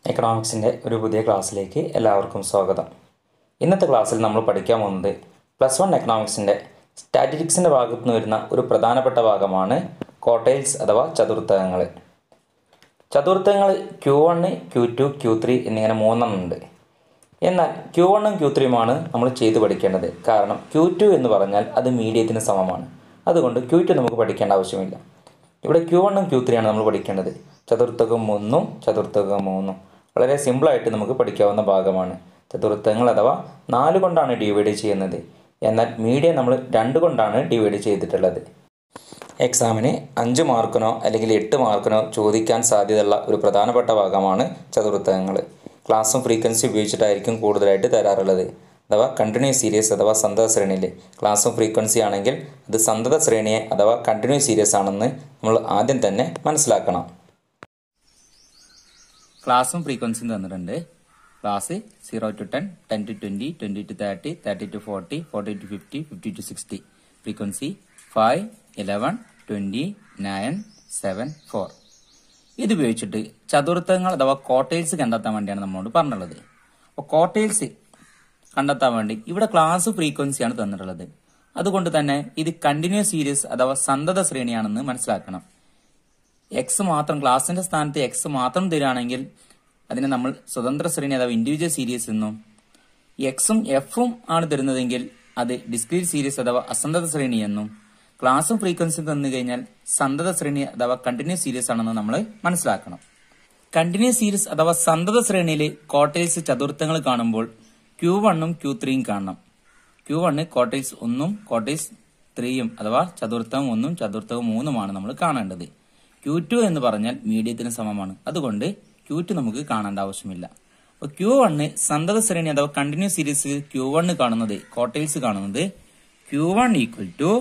എക്കണോമിക്സിൻ്റെ ഒരു പുതിയ ക്ലാസ്സിലേക്ക് എല്ലാവർക്കും സ്വാഗതം ഇന്നത്തെ ക്ലാസ്സിൽ നമ്മൾ പഠിക്കാൻ പോകുന്നത് പ്ലസ് വൺ എക്കണോമിക്സിൻ്റെ സ്റ്റാറ്റിസ്റ്റിക്സിൻ്റെ ഭാഗത്തു നിന്ന് വരുന്ന ഒരു പ്രധാനപ്പെട്ട ഭാഗമാണ് കോട്ടൈൽസ് അഥവാ ചതുർത്ഥകങ്ങൾ ചതുർത്ഥകങ്ങൾ Q one Q two Q three എന്നിങ്ങനെ മൂന്നെണ്ണം ഉണ്ട് എന്നാൽ ക്യൂ വണ്ണും ക്യൂ ത്രീയുമാണ് നമ്മൾ ചെയ്ത് പഠിക്കേണ്ടത് കാരണം ക്യൂ ടു എന്ന് പറഞ്ഞാൽ അത് മീഡിയത്തിന് സമമാണ് അതുകൊണ്ട് ക്യൂ ടു നമുക്ക് പഠിക്കേണ്ട ആവശ്യമില്ല ഇവിടെ ക്യൂ വണ്ണും ക്യൂ ത്രീയാണ് നമ്മൾ പഠിക്കേണ്ടത് ചതുർത്ഥകം ഒന്നും ചതുർത്ഥകം മൂന്നും വളരെ സിമ്പിളായിട്ട് നമുക്ക് പഠിക്കാവുന്ന ഭാഗമാണ് ചതുർത്ഥകങ്ങൾ അഥവാ നാല് കൊണ്ടാണ് ഡിവൈഡ് ചെയ്യുന്നത് എന്നാൽ മീഡിയം നമ്മൾ രണ്ട് കൊണ്ടാണ് ഡിവൈഡ് ചെയ്തിട്ടുള്ളത് എക്സാമിന് അഞ്ച് മാർക്കിനോ അല്ലെങ്കിൽ എട്ട് മാർക്കിനോ ചോദിക്കാൻ സാധ്യതയുള്ള ഒരു പ്രധാനപ്പെട്ട ഭാഗമാണ് ചതുർത്ഥകങ്ങൾ ക്ലാസ്സും ഫ്രീക്വൻസി ഉപയോഗിച്ചിട്ടായിരിക്കും കൂടുതലായിട്ട് തരാറുള്ളത് അഥവാ കണ്ടിന്യൂസ് സീരീസ് അഥവാ സന്തത ശ്രേണിയിൽ ക്ലാസ്സും ഫ്രീക്വൻസി ആണെങ്കിൽ അത് സന്തത ശ്രേണിയെ അഥവാ കണ്ടിന്യൂസ് സീരീസ് ആണെന്ന് നമ്മൾ ആദ്യം തന്നെ മനസ്സിലാക്കണം ക്ലാസ്സും ഫ്രീക്വൻസിയും തന്നിട്ടുണ്ട് class zero to ten ten to twenty twenty to thirty thirty to forty forty to fifty fifty to sixty frequency five eleven twenty nine seven four ഇത് ഉപയോഗിച്ചിട്ട് ചതുർത്ഥങ്ങൾ അഥവാ കോട്ടൈൽസ് കണ്ടെത്താൻ വേണ്ടിയാണ് നമ്മളോട് പറഞ്ഞിട്ടുള്ളത് അപ്പോൾ കോട്ടൈൽസ് കണ്ടെത്താൻ വേണ്ടി ഇവിടെ ക്ലാസ് ഫ്രീക്വൻസിയാണ് തന്നിട്ടുള്ളത് അതുകൊണ്ട് തന്നെ ഇത് കണ്ടിന്യൂസ് സീരീസ് അഥവാ സന്തത ശ്രേണിയാണെന്ന് മനസ്സിലാക്കണം എക്സ് മാത്രം ക്ലാസിന്റെ സ്ഥാനത്ത് എക്സ് മാത്രം തരികയാണെങ്കിൽ അതിനെ നമ്മൾ സ്വതന്ത്ര ശ്രേണി അഥവാ ഇൻഡിവിജ്വൽ സീരീസ് എന്നും എക്സും എഫും ആണ് തരുന്നതെങ്കിൽ അത് ഡിസ്ക്രീറ്റ് സീരീസ് അഥവാ അസന്തത ശ്രേണി എന്നും ക്ലാസും ഫ്രീക്വൻസിയും തന്നു കഴിഞ്ഞാൽ സന്തത ശ്രേണി അഥവാ കണ്ടിന്യൂസ് സീരീസ് ആണെന്ന് നമ്മൾ മനസ്സിലാക്കണം കണ്ടിന്യൂസ് സീരീസ് അഥവാ സന്തത ശ്രേണിയിൽ കോട്ടൈൽസ് ചതുർത്ഥങ്ങൾ കാണുമ്പോൾ ക്യൂ വണ്ണും ക്യൂ ത്രീയും കാണണം ക്യൂ വണ്ണ് കോട്ടൈൽസ് ഒന്നും കോട്ടൈൽസ് ത്രീയും അഥവാ ചതുർത്ഥകം ഒന്നും ചതുർത്ഥകം മൂന്നുമാണ് നമ്മൾ കാണേണ്ടത് ക്യൂ ടു എന്ന് പറഞ്ഞാൽ മീഡിയത്തിന് സമമാണ് അതുകൊണ്ട് ക്യൂ ടു നമുക്ക് കാണേണ്ട ആവശ്യമില്ല അപ്പൊ ക്യൂ വണ്ണ് സന്തത ശ്രേണി അഥവാ കണ്ടിന്യൂസ് സീരീസ് ക്യൂ വണ്ണ് കാണുന്നത് കോട്ടൈൽസ് കാണുന്നത് Q one equal to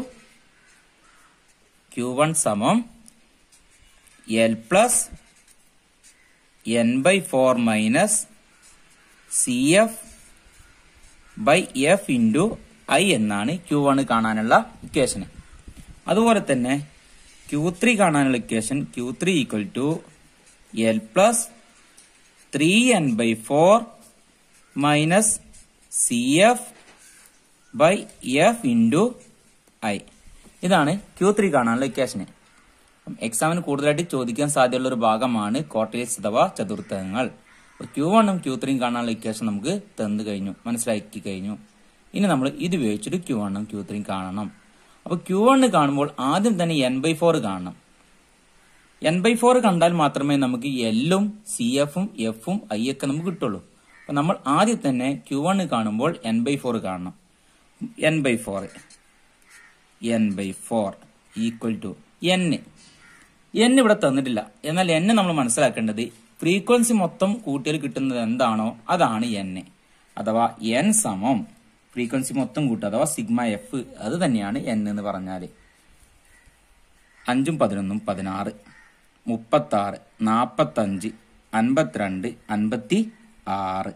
Q one സമം L plus N by four minus C F by F into I എന്നാണ് ക്യൂ വൺ കാണാനുള്ള ഇക്വേഷൻ അതുപോലെ തന്നെ ക്യൂ ത്രീ കാണാനുള്ള equation Q three equal to L plus three N by four minus C F by F into I ഇതാണ് Q three കാണാനുള്ള ഇക്വേഷന് എക്സാമിന് കൂടുതലായിട്ട് ചോദിക്കാൻ സാധ്യതയുള്ള ഒരു ഭാഗമാണ് കോട്ടേൽസ് അഥവാ ചതുർത്ഥകങ്ങൾ ക്യൂ വണ്ണും ക്യൂ ത്രീയും കാണാനുള്ള ഇക്വേഷൻ നമുക്ക് തന്നു കഴിഞ്ഞു മനസ്സിലാക്കി കഴിഞ്ഞു ഇനി നമ്മൾ ഇത് ഉപയോഗിച്ചിട്ട് ക്യൂ വണ്ണും ക്യൂ ത്രീയും കാണണം അപ്പൊ ക്യൂ വണ്ണ് കാണുമ്പോൾ ആദ്യം തന്നെ എൻ ബൈ ഫോർ കാണണം എൻ ബൈ ഫോർ കണ്ടാൽ മാത്രമേ നമുക്ക് എല്ലും സി എഫും എഫും ഐ ഒക്കെ നമുക്ക് കിട്ടുള്ളൂ അപ്പൊ നമ്മൾ ആദ്യം തന്നെ ക്യൂ വണ്ണ് കാണുമ്പോൾ എൻ ബൈ ഫോർ കാണണം N by four n by four equal to n n ഇവിടെ തന്നിട്ടില്ല എന്നാൽ എൻ നമ്മൾ മനസ്സിലാക്കേണ്ടത് ഫ്രീക്വൻസി മൊത്തം കൂട്ടിയാൽ കിട്ടുന്നത് എന്താണോ അതാണ് എൻ അഥവാ എൻ സമം ഫ്രീക്വൻസി മൊത്തം കൂട്ടുക അഥവാ സിഗ്മ എഫ് അത് തന്നെയാണ് എൻ എന്ന് പറഞ്ഞാൽ അഞ്ചും പതിനൊന്നും പതിനാറ് മുപ്പത്താറ് നാപ്പത്തഞ്ച് അൻപത്തിരണ്ട് അൻപത്തി ആറ്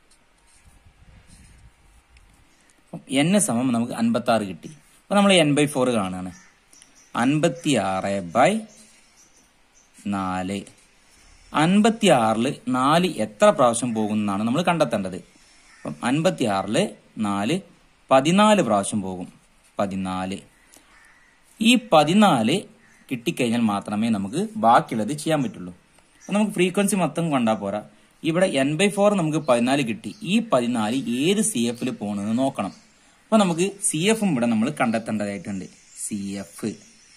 എൻ സമം നമുക്ക് അൻപത്തി ആറ് കിട്ടി അപ്പൊ നമ്മൾ എൻ ബൈ ഫോർ കാണുകയാണ് അൻപത്തി ആറ് ബൈ നാല് അൻപത്തി ആറില് നാല് എത്ര പ്രാവശ്യം പോകുന്നതാണ് നമ്മൾ കണ്ടെത്തേണ്ടത് അപ്പം അൻപത്തി ആറില് നാല് പതിനാല് പ്രാവശ്യം പോകും പതിനാല് ഈ പതിനാല് കിട്ടിക്കഴിഞ്ഞാൽ മാത്രമേ നമുക്ക് ബാക്കിയുള്ളത് ചെയ്യാൻ പറ്റുള്ളൂ അപ്പം നമുക്ക് ഫ്രീക്വൻസി മൊത്തം കണ്ടാൽ പോരാ ഇവിടെ എൻ ബൈ ഫോർ നമുക്ക് പതിനാല് കിട്ടി ഈ പതിനാല് ഏത് സി എഫിൽ പോകണമെന്ന് നോക്കണം അപ്പൊ നമുക്ക് സി എഫും ഇവിടെ നമ്മൾ കണ്ടെത്തേണ്ടതായിട്ടുണ്ട് സി എഫ്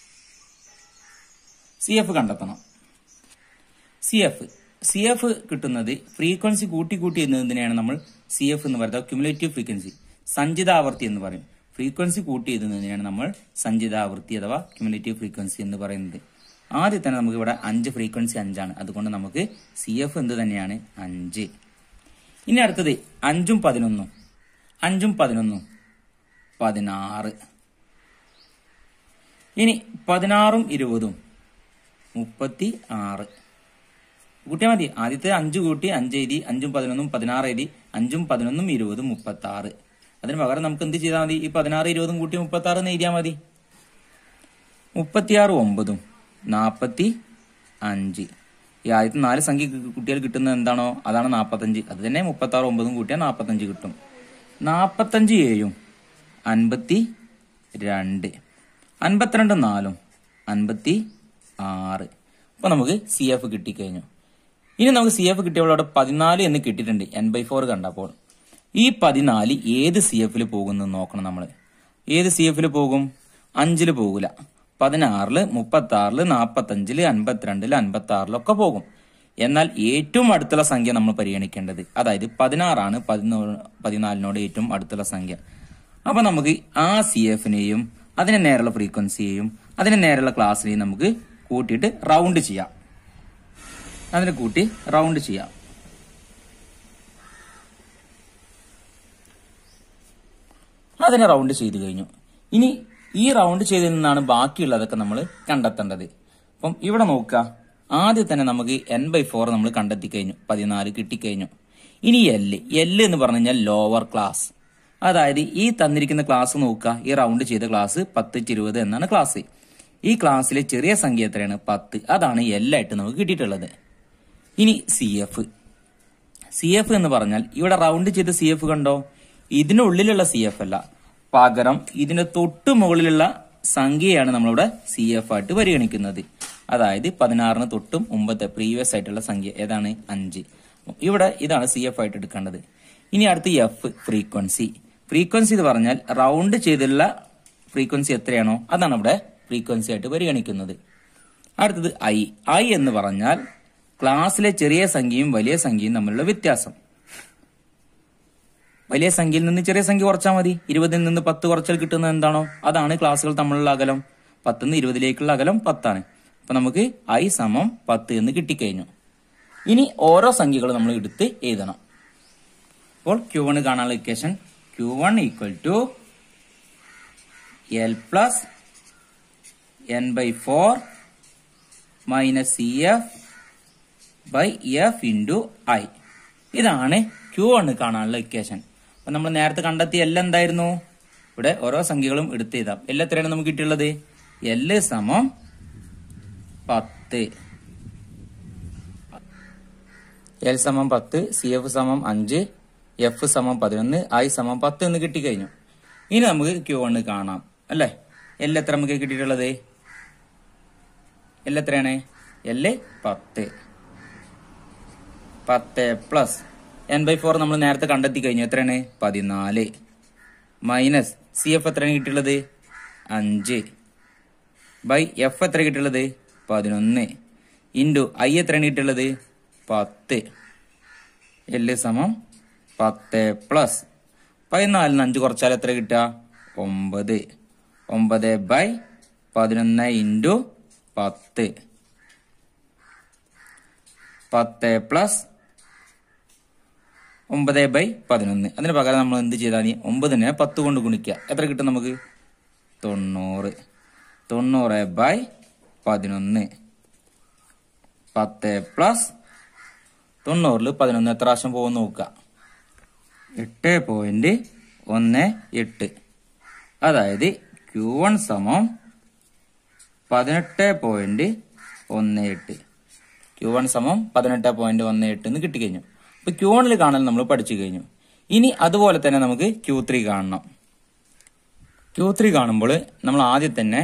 സി എഫ് കണ്ടെത്തണം സി എഫ് സി എഫ് കിട്ടുന്നത് ഫ്രീക്വൻസി കൂട്ടി കൂട്ടി എന്നതിനെയാണ് നമ്മൾ സി എഫ് എന്ന് പറയുന്നത് ക്യുമുലേറ്റീവ് ഫ്രീക്വൻസി സഞ്ചിതാവർത്തി എന്ന് പറയും ഫ്രീക്വൻസി കൂട്ടി എഴുതുന്നതിനെയാണ് നമ്മൾ സഞ്ചിതാവൃത്തി അഥവാ ക്യുമുലേറ്റീവ് ഫ്രീക്വൻസി എന്ന് പറയുന്നത് ആദ്യം തന്നെ നമുക്ക് ഇവിടെ അഞ്ച് ഫ്രീക്വൻസി അഞ്ചാണ് അതുകൊണ്ട് നമുക്ക് സി എഫ് എന്ത് തന്നെയാണ് അഞ്ച് ഇനി അടുത്തത് അഞ്ചും പതിനൊന്നും അഞ്ചും പതിനൊന്നും പതിനാറ് ഇനി പതിനാറും ഇരുപതും മുപ്പത്തി ആറ് കൂട്ടിയാൽ മതി ആദ്യത്തെ അഞ്ച് കൂട്ടി അഞ്ച് എഴുതി അഞ്ചും പതിനൊന്നും പതിനാറ് എഴുതി അഞ്ചും പതിനൊന്നും ഇരുപതും മുപ്പത്തി ആറ് അതിന് പകരം നമുക്ക് എന്ത് ചെയ്താൽ മതി ഈ പതിനാറ് ഇരുപതും കൂട്ടി മുപ്പത്തി ആറ് എഴുതിയാൽ മതി മുപ്പത്തിയാറ് ഒമ്പതും നാൽപ്പത്തി അഞ്ച് ഈ ആദ്യത്തെ നാല് സംഖ്യ കു- കുട്ടികൾ കിട്ടുന്നത് എന്താണോ അതാണ് നാൽപ്പത്തഞ്ച് അത് തന്നെ മുപ്പത്തി ആറ് ഒമ്പതും കൂട്ടിയാൽ നാൽപ്പത്തഞ്ച് കിട്ടും നാൽപ്പത്തഞ്ച് ഏഴും അൻപത്തി രണ്ട് അൻപത്തിരണ്ട് നാലും അൻപത്തി ആറ് അപ്പൊ നമുക്ക് സി എഫ് കിട്ടിക്കഴിഞ്ഞു ഇനി നമുക്ക് സി എഫ് കിട്ടിയപ്പോൾ അവിടെ പതിനാല് എന്ന് കിട്ടിയിട്ടുണ്ട് എൻ ബൈ ഫോർ കണ്ടപ്പോൾ ഈ പതിനാല് ഏത് സി എഫിൽ പോകുന്നു നോക്കണം നമ്മൾ ഏത് സി എഫിൽ പോകും അഞ്ചില് പോകൂല പതിനാറില് മുപ്പത്തി ആറില് നാപ്പത്തഞ്ചില് അൻപത്തിരണ്ടില് അൻപത്തി ആറിലൊക്കെ പോകും എന്നാൽ ഏറ്റവും അടുത്തുള്ള സംഖ്യ നമ്മൾ പരിഗണിക്കേണ്ടത് അതായത് പതിനാറാണ് പതിനോ പതിനാലിനോട് ഏറ്റവും അടുത്തുള്ള സംഖ്യ അപ്പൊ നമുക്ക് ആ സി എഫിനെയും അതിന് നേരെയുള്ള ഫ്രീക്വൻസിയെയും അതിന് നേരെയുള്ള ക്ലാസ്സിനെയും നമുക്ക് കൂട്ടിയിട്ട് റൗണ്ട് ചെയ്യാം അതിനെ കൂട്ടി റൗണ്ട് ചെയ്യാം അതിനെ റൗണ്ട് ചെയ്ത് കഴിഞ്ഞു ഇനി ഈ റൗണ്ട് ചെയ്തതിൽ നിന്നാണ് ബാക്കിയുള്ളതൊക്കെ നമ്മൾ കണ്ടെത്തേണ്ടത് അപ്പം ഇവിടെ നോക്കുക ആദ്യം തന്നെ നമുക്ക് എൻ ബൈ ഫോർ നമ്മൾ കണ്ടെത്തി കഴിഞ്ഞു പതിനാല് കിട്ടിക്കഴിഞ്ഞു ഇനി എല് എല് എന്ന് പറഞ്ഞു കഴിഞ്ഞാൽ ലോവർ ക്ലാസ് അതായത് ഈ തന്നിരിക്കുന്ന ക്ലാസ് നോക്കുക ഈ റൗണ്ട് ചെയ്ത ക്ലാസ് പത്ത് ഇരുപത് എന്നാണ് ക്ലാസ് ഈ ക്ലാസ്സിലെ ചെറിയ സംഖ്യ എത്രയാണ് പത്ത് അതാണ് എല്ലായിട്ട് നമുക്ക് കിട്ടിയിട്ടുള്ളത് ഇനി സി എഫ് സി എഫ് എന്ന് പറഞ്ഞാൽ ഇവിടെ റൗണ്ട് ചെയ്ത സി എഫ് കണ്ടോ ഇതിനുള്ളിലുള്ള സി എഫ് അല്ല പകരം ഇതിന് തൊട്ട് മുകളിലുള്ള സംഖ്യയാണ് നമ്മളിവിടെ സി എഫ് ആയിട്ട് പരിഗണിക്കുന്നത് അതായത് പതിനാറിന് തൊട്ടും മുമ്പത്തെ പ്രീവിയസ് ആയിട്ടുള്ള സംഖ്യ ഏതാണ് അഞ്ച് ഇവിടെ ഇതാണ് സി എഫ് ആയിട്ട് എടുക്കേണ്ടത് ഇനി അടുത്ത് എഫ് ഫ്രീക്വൻസി ഫ്രീക്വൻസി എന്ന് പറഞ്ഞാൽ റൗണ്ട് ചെയ്തുള്ള ഫ്രീക്വൻസി എത്രയാണോ അതാണ് ഇവിടെ ഫ്രീക്വൻസി ആയിട്ട് പരിഗണിക്കുന്നത് അടുത്തത് ഐ ഐ എന്ന് പറഞ്ഞാൽ ക്ലാസ്സിലെ ചെറിയ സംഖ്യയും വലിയ സംഖ്യയും തമ്മിലുള്ള വ്യത്യാസം വലിയ സംഖ്യയിൽ നിന്ന് ചെറിയ സംഖ്യ കുറച്ചാൽ മതി ഇരുപതിൽ നിന്ന് പത്ത് കുറച്ചാൽ കിട്ടുന്നത് എന്താണോ അതാണ് ക്ലാസ്സുകൾ തമ്മിലുള്ള അകലം പത്തുനിന്ന് ഇരുപതിലേക്കുള്ള അകലം പത്താണ് അപ്പൊ നമുക്ക് ഐ സമം പത്ത് എന്ന് കിട്ടിക്കഴിഞ്ഞു ഇനി ഓരോ സംഖ്യകൾ നമ്മൾ എടുത്ത് എഴുതണം അപ്പോൾ ക്യൂ വൺ കാണാനുള്ള equation Q one equal to L plus N by four minus C F by F into I ഇതാണ് ക്യൂ വണ് കാണാനുള്ള ഇക്വേഷൻ അപ്പൊ നമ്മൾ നേരത്തെ കണ്ടെത്തിയ എല്ലാം എന്തായിരുന്നു ഇവിടെ ഓരോ സംഖ്യകളും എടുത്ത് എഴുതാം എല്ലാം എത്രയാണ് നമുക്ക് കിട്ടിയുള്ളത് എല് സമം പത്ത് എൽ സമം പത്ത് സി എഫ് സമം അഞ്ച് എഫ് സമം പതിനൊന്ന് ഐ സമം പത്ത് എന്ന് കിട്ടിക്കഴിഞ്ഞു ഇനി നമുക്ക് ക്യൂ വണ് കാണാം അല്ലേ എല്ലാം എത്ര നമുക്ക് കിട്ടിയിട്ടുള്ളത് എല്ലാം എത്രയാണ് എല് പത്ത് പത്ത് പ്ലസ് എൻ ബൈ ഫോർ നമ്മൾ നേരത്തെ കണ്ടെത്തി കഴിഞ്ഞു എത്രയാണ് പതിനാല് മൈനസ് സി എഫ് എത്രയാണ് കിട്ടിയുള്ളത് അഞ്ച് ബൈ എഫ് എത്ര കിട്ടിയുള്ളത് പതിനൊന്ന് ഇൻറ്റു ഐ എത്രയാണ് കിട്ടിയുള്ളത് പത്ത് എല് സമം പത്ത് പ്ലസ് പതിനാലിന് അഞ്ച് കുറച്ചാൽ എത്ര കിട്ടുക ഒമ്പത് ഒമ്പത് ബൈ പതിനൊന്ന് ഇൻറ്റു പത്ത് പത്ത് പ്ലസ് ഒമ്പത് ബൈ പതിനൊന്ന് അതിന് പകരം നമ്മൾ എന്ത് ചെയ്താൽ മതി ഒമ്പതിനെ പത്ത് കൊണ്ട് ഗുണിക്കുക എത്ര കിട്ടും നമുക്ക് തൊണ്ണൂറ് തൊണ്ണൂറ് ബൈ പതിനൊന്ന് പത്ത് പ്ലസ് തൊണ്ണൂറിൽ പതിനൊന്ന് എത്ര പ്രാവശ്യം പോകും നോക്കുക എട്ട് പോയിന്റ് ഒന്ന് എട്ട് അതായത് ക്യൂ വൺ സമം പതിനെട്ട് പോയിന്റ് ഒന്ന് എട്ട് ക്യൂ വൺ സമം പതിനെട്ട് പോയിന്റ് ഒന്ന് എട്ട് എന്ന് കിട്ടിക്കഴിഞ്ഞു അപ്പൊ ക്യൂ വണ്ണിൽ കാണൽ നമ്മൾ പഠിച്ചു കഴിഞ്ഞു ഇനി അതുപോലെ തന്നെ നമുക്ക് ക്യൂ ത്രീ കാണണം ക്യൂ ത്രീ കാണുമ്പോൾ നമ്മൾ ആദ്യം തന്നെ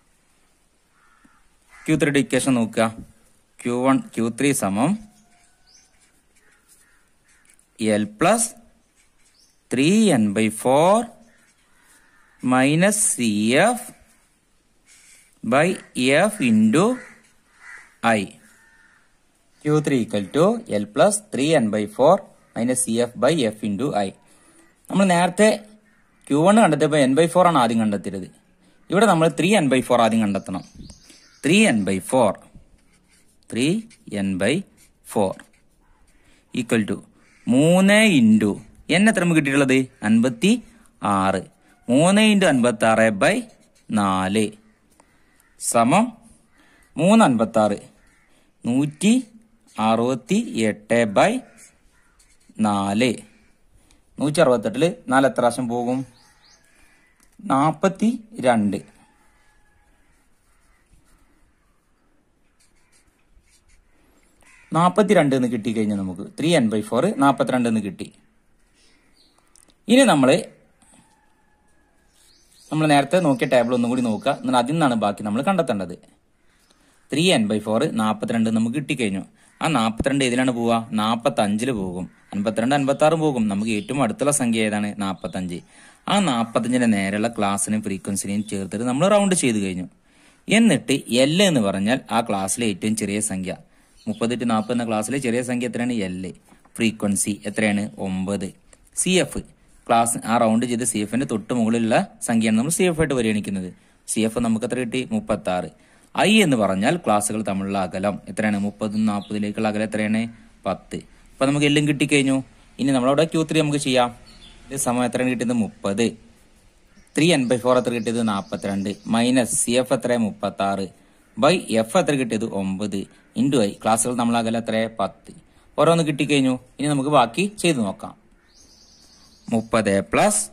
ക്യൂ ത്രീയുടെ ഇക്വേഷൻ നോക്കുക ക്യൂ വൺ ക്യൂ ത്രീ സമം L plus three N by four minus C F by F into I Q three equal to L plus three N by four minus C F by F into I നമ്മൾ നേരത്തെ Q one കണ്ടെത്തിയപ്പോൾ N by four ആണ് ആദ്യം കണ്ടെത്തിയത് ഇവിടെ നമ്മൾ three N by four ആദ്യം കണ്ടെത്തണം three N by four three N by four equal to മൂന്ന് ഇൻറ്റു എൻ എത്ര നമുക്ക് കിട്ടിയിട്ടുള്ളത് അൻപത്തി ആറ് മൂന്ന് ഇൻറ്റു അൻപത്തി ആറ് ബൈ നാല് സമം മൂന്ന് അൻപത്തി ആറ് നൂറ്റി അറുപത്തി എട്ട് ബൈ നാല് നൂറ്റി അറുപത്തെട്ടില് നാല് എത്ര പ്രാവശ്യം പോകും നാൽപ്പത്തി രണ്ട് നാൽപ്പത്തിരണ്ട് എന്ന് കിട്ടിക്കഴിഞ്ഞാൽ നമുക്ക് ത്രീ എൻ ബൈ ഫോർ നാൽപ്പത്തിരണ്ട് എന്ന് കിട്ടി ഇനി നമ്മൾ നമ്മൾ നേരത്തെ നോക്കിയ ടേബിൾ ഒന്നും കൂടി നോക്കുക എന്നിട്ട് അതിൽ നിന്നാണ് ബാക്കി നമ്മൾ കണ്ടെത്തേണ്ടത് ത്രീ എൻ ബൈ ഫോർ നാൽപ്പത്തിരണ്ട് നമുക്ക് കിട്ടിക്കഴിഞ്ഞു ആ നാൽപ്പത്തിരണ്ട് ഏതിലാണ് പോവുക നാൽപ്പത്തഞ്ചില് പോകും അൻപത്തിരണ്ട് അൻപത്തി ആറും പോകും നമുക്ക് ഏറ്റവും അടുത്തുള്ള സംഖ്യ ഏതാണ് നാൽപ്പത്തഞ്ച് ആ നാൽപ്പത്തഞ്ചിന്റെ നേരെയുള്ള ക്ലാസ്സിനെയും ഫ്രീക്വൻസിനെയും ചേർത്തിട്ട് നമ്മൾ റൗണ്ട് ചെയ്ത് കഴിഞ്ഞു എന്നിട്ട് എൽ എന്ന് പറഞ്ഞാൽ ആ ക്ലാസ്സിലെ ഏറ്റവും ചെറിയ സംഖ്യ മുപ്പത് ടു നാൽപ്പത് എന്ന ക്ലാസ്സിലെ ചെറിയ സംഖ്യ എത്രയാണ് എൽ ഫ്രീക്വൻസി എത്രയാണ് ഒമ്പത് സി എഫ് ക്ലാസ് ആ റൗണ്ട് ചെയ്ത് സി എഫിന്റെ തൊട്ട് മുകളിലുള്ള സംഖ്യയാണ് നമ്മൾ സി എഫ് ആയിട്ട് പരിഗണിക്കുന്നത് സി എഫ് നമുക്ക് എത്ര കിട്ടി മുപ്പത്തി ആറ് ഐ എന്ന് പറഞ്ഞാൽ ക്ലാസ്സുകൾ തമ്മിലുള്ള അകലം എത്രയാണ് മുപ്പതും നാൽപ്പതിലേക്കുള്ള അകലം എത്രയാണ് പത്ത് അപ്പൊ നമുക്ക് എല്ലാം കിട്ടിക്കഴിഞ്ഞു ഇനി നമ്മളവിടെ ക്യൂ ത്രീ നമുക്ക് ചെയ്യാം ഇത് സമയം എത്രയാണ് കിട്ടിയത് മുപ്പത് ത്രീ എൻ ബൈ ഫോർ എത്ര കിട്ടിയത് നാൽപ്പത്തിരണ്ട് മൈനസ് സി എഫ് എത്ര മുപ്പത്തി ആറ് ബൈ എഫ് എത്ര കിട്ടിയത് ഒമ്പത് ഇൻറ്റു ഐ ക്ലാസ്സുകൾ നമ്മൾ അകലം എത്ര പത്ത് ഓരോന്ന് കിട്ടിക്കഴിഞ്ഞു ഇനി നമുക്ക് ബാക്കി ചെയ്തു നോക്കാം മുപ്പത് പ്ലസ്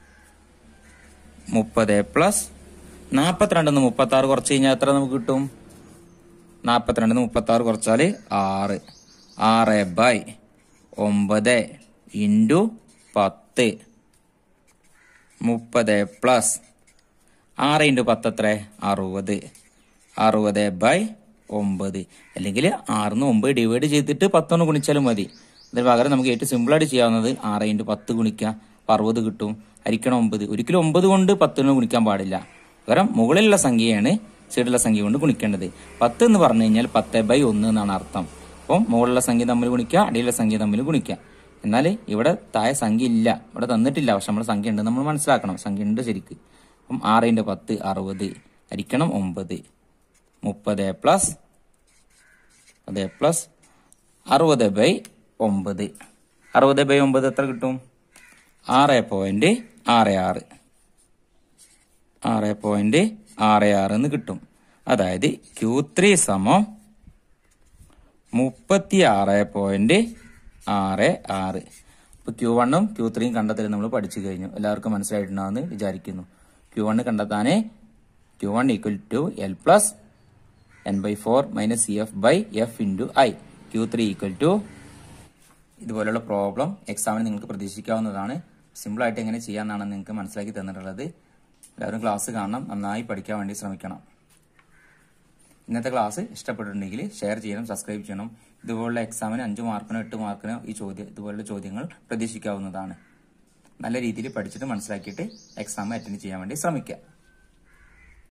മുപ്പത് പ്ലസ് നാൽപ്പത്തിരണ്ടെന്ന് മുപ്പത്തി ആറ് കുറച്ച് കഴിഞ്ഞാൽ എത്ര നമുക്ക് കിട്ടും നാൽപ്പത്തിരണ്ടെന്ന് മുപ്പത്തി ആറ് കുറച്ചാൽ ആറ് ആറ് ബൈ ഒമ്പത് ഇൻറ്റു പത്ത് മുപ്പത് പ്ലസ് ആറ് ഇൻറ്റു പത്ത് എത്ര അറുപത് അറുപത് ബൈ ഒമ്പത് അല്ലെങ്കിൽ ആറിന്ന് ഒമ്പത് ഡിവൈഡ് ചെയ്തിട്ട് പത്തൊന്ന് ഗുണിച്ചാലും മതി അതിന് പകരം നമുക്ക് ഏറ്റവും സിമ്പിളായിട്ട് ചെയ്യാവുന്നത് ആറ് ഇൻറ്റു പത്ത് ഗുണിക്കുക അപ്പൊ അറുപത് കിട്ടും ഹരിക്കണം ഒമ്പത് ഒരിക്കലും ഒമ്പത് കൊണ്ട് പത്തിന് ഗുണിക്കാൻ പാടില്ല പകരം മുകളിലുള്ള സംഖ്യയാണ് സൈഡിലുള്ള സംഖ്യ കൊണ്ട് ഗുണിക്കേണ്ടത് പത്ത് എന്ന് പറഞ്ഞു കഴിഞ്ഞാൽ പത്ത് ബൈ ഒന്ന് എന്നാണ് അർത്ഥം അപ്പം മുകളിലുള്ള സംഖ്യ തമ്മിൽ ഗുണിക്കുക അടിയിലുള്ള സംഖ്യ തമ്മിൽ ഗുണിക്കുക എന്നാൽ ഇവിടെ താഴെ സംഖ്യ ഇല്ല ഇവിടെ തന്നിട്ടില്ല പക്ഷെ നമ്മുടെ സംഖ്യ ഉണ്ട് നമ്മൾ മനസ്സിലാക്കണം സംഖ്യ ഉണ്ട് ശരിക്ക് അപ്പം ആറ് ഇൻറ്റു പത്ത് അറുപത് ഹരിക്കണം ഒമ്പത് മുപ്പത് പ്ലസ് അതെ പ്ലസ് അറുപത് ബൈ ഒമ്പത് അറുപത് ബൈ ഒമ്പത് എത്ര കിട്ടും ആറ് പോയിന്റ് ആറ് ആറ് ആറ് പോയിന്റ് ആറ് ആറ് എന്ന് കിട്ടും അതായത് ക്യൂ ത്രീ സമം മുപ്പത്തി ആറ് പോയിന്റ് ആറ് ആറ് ഇപ്പൊ ക്യൂ വണ്ണും ക്യൂ ത്രീയും കണ്ടെത്തലും നമ്മൾ പഠിച്ചു കഴിഞ്ഞു എല്ലാവർക്കും മനസ്സിലായിട്ടുണ്ടാവുമെന്ന് വിചാരിക്കുന്നു ക്യൂ വണ്ണ് കണ്ടെത്താനേ Q one equal to L plus N by four minus C F by F into I Q three equal to ഇതുപോലുള്ള പ്രോബ്ലം എക്സാമിന് നിങ്ങൾക്ക് പ്രതീക്ഷിക്കാവുന്നതാണ് സിമ്പിളായിട്ട് എങ്ങനെ ചെയ്യാമെന്നാണ് നിങ്ങൾക്ക് മനസ്സിലാക്കി തന്നിട്ടുള്ളത് എല്ലാവരും ക്ലാസ് കാണണം നന്നായി പഠിക്കാൻ വേണ്ടി ശ്രമിക്കണം ഇന്നത്തെ ക്ലാസ് ഇഷ്ടപ്പെട്ടിട്ടുണ്ടെങ്കിൽ ഷെയർ ചെയ്യണം സബ്സ്ക്രൈബ് ചെയ്യണം ഇതുപോലുള്ള എക്സാമിന് അഞ്ച് മാർക്കിനോ എട്ട് മാർക്കിനോ ഈ ചോദ്യം ഇതുപോലുള്ള ചോദ്യങ്ങൾ പ്രതീക്ഷിക്കാവുന്നതാണ് നല്ല രീതിയിൽ പഠിച്ചിട്ട് മനസ്സിലാക്കിയിട്ട് എക്സാം അറ്റൻഡ് ചെയ്യാൻ വേണ്ടി ശ്രമിക്കുക